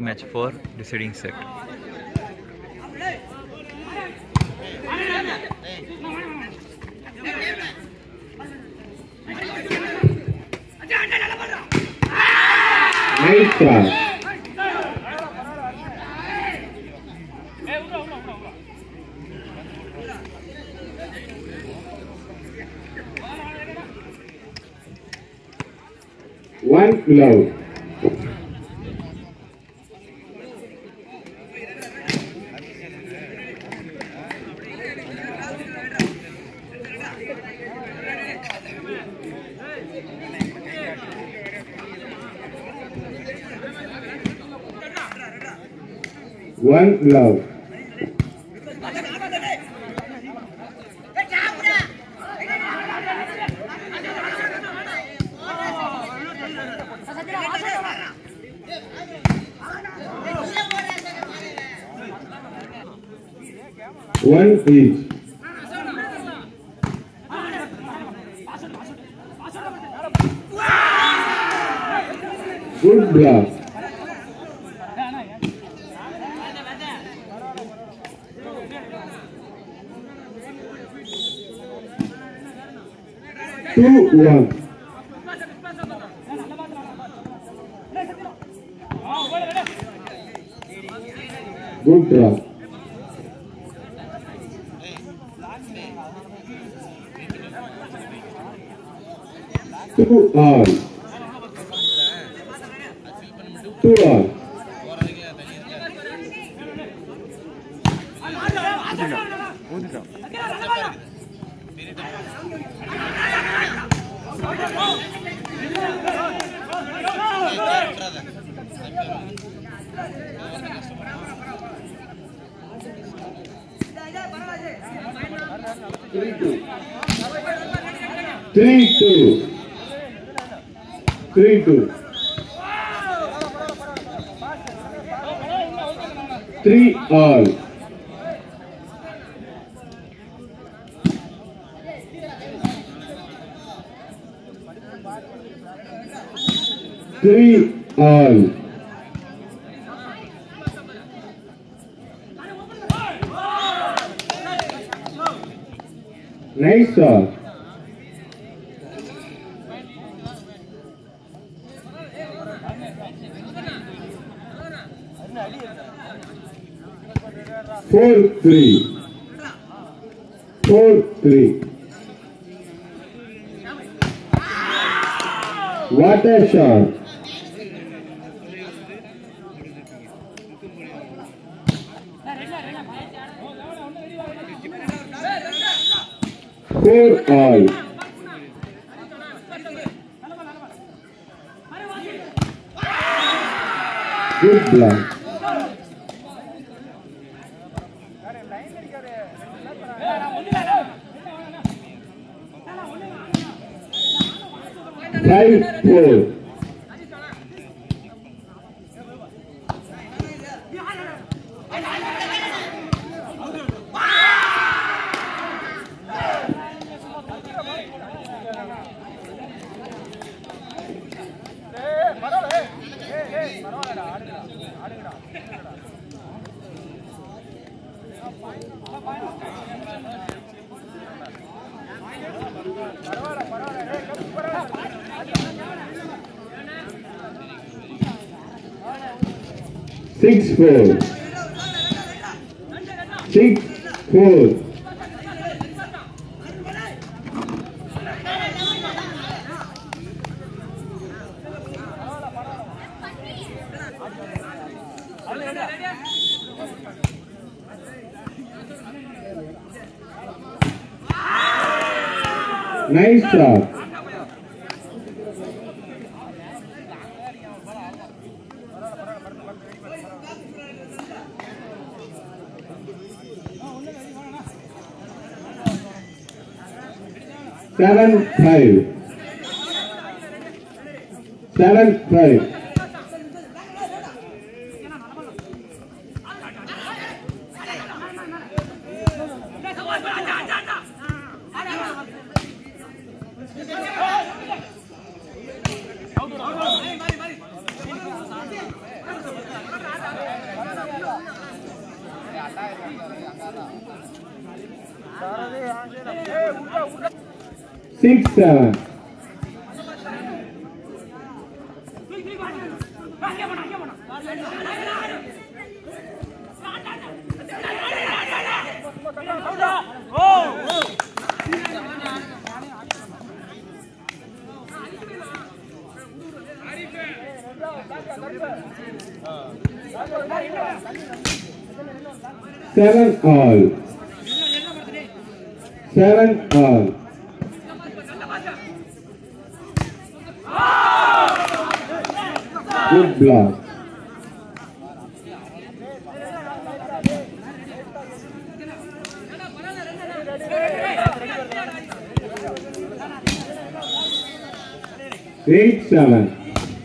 match 4 deciding set. Nice cross. One love. One love. One each. Good block. Two one. Good drop. Two all. Two all. Three two. Three two. Three two. Three all. Three all. Nice shot. Four three. Four three. What a shot. Four all. Good block. Five four. Six four. Six four. Nice shot. Seven five. Seven five. Six seven. Seven all. Seven all. Good block. Eight seven.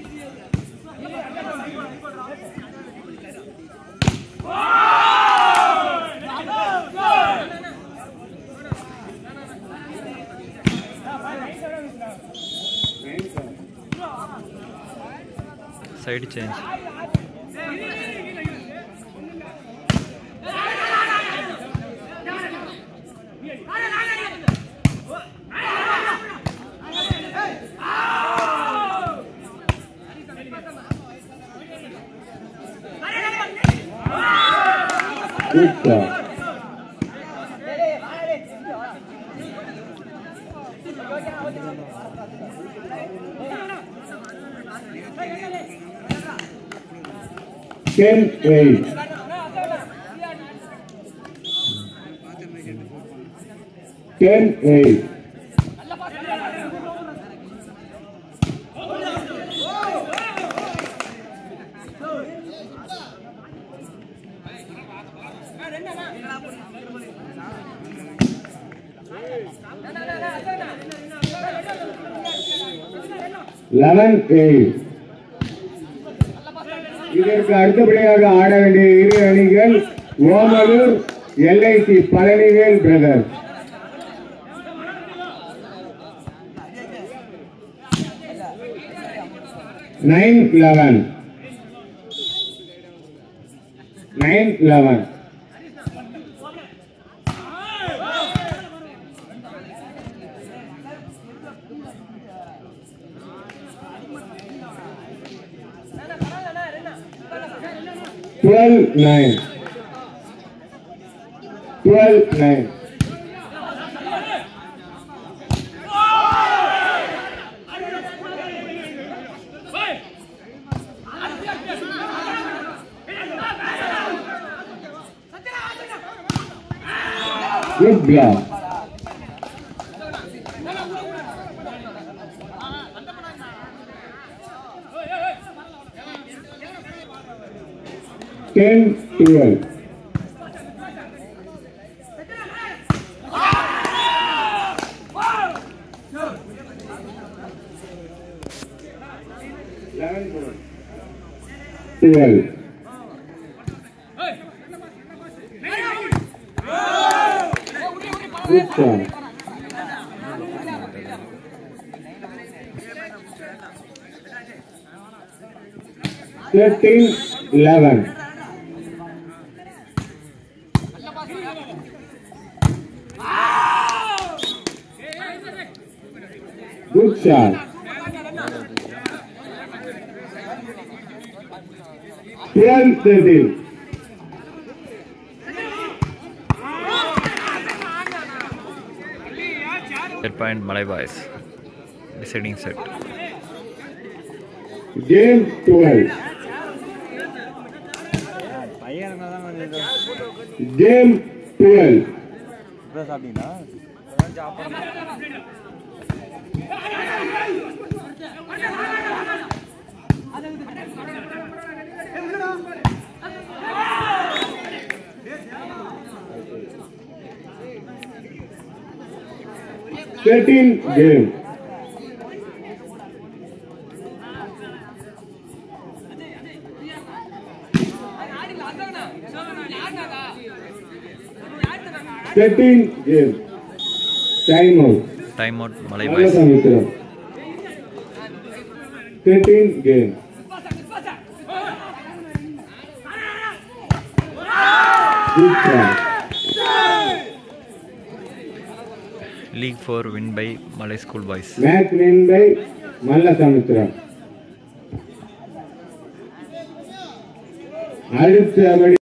Side change Good shot. Ten eight. Ten eight. Eleven eight இதற்கு அடுத்தபடியாக ஆட வேண்டிய இரு அணிகள் Omalur LIC Palanivel brothers nine eleven nine eleven twelve nine twelve nine Good block. Ten, twelve. Eleven, twelve. Good shot. Thirteen, eleven. Good shot. Twelve, thirteen. Set point Malai boys deciding set Game twelve. பையன் தான் கொஞ்சம் Game twelve. இப்போ சாப்பிட்டீங்களா இப்பதான் சாப்பிட்றேன் Thirteen game. Thirteen game. Time out. Time out Malai நல்ல boys சமுத்திரம். Thirteen game. Good try. League four win by Malai school boys Match win by Malla Samuthram. அடுத்தபடி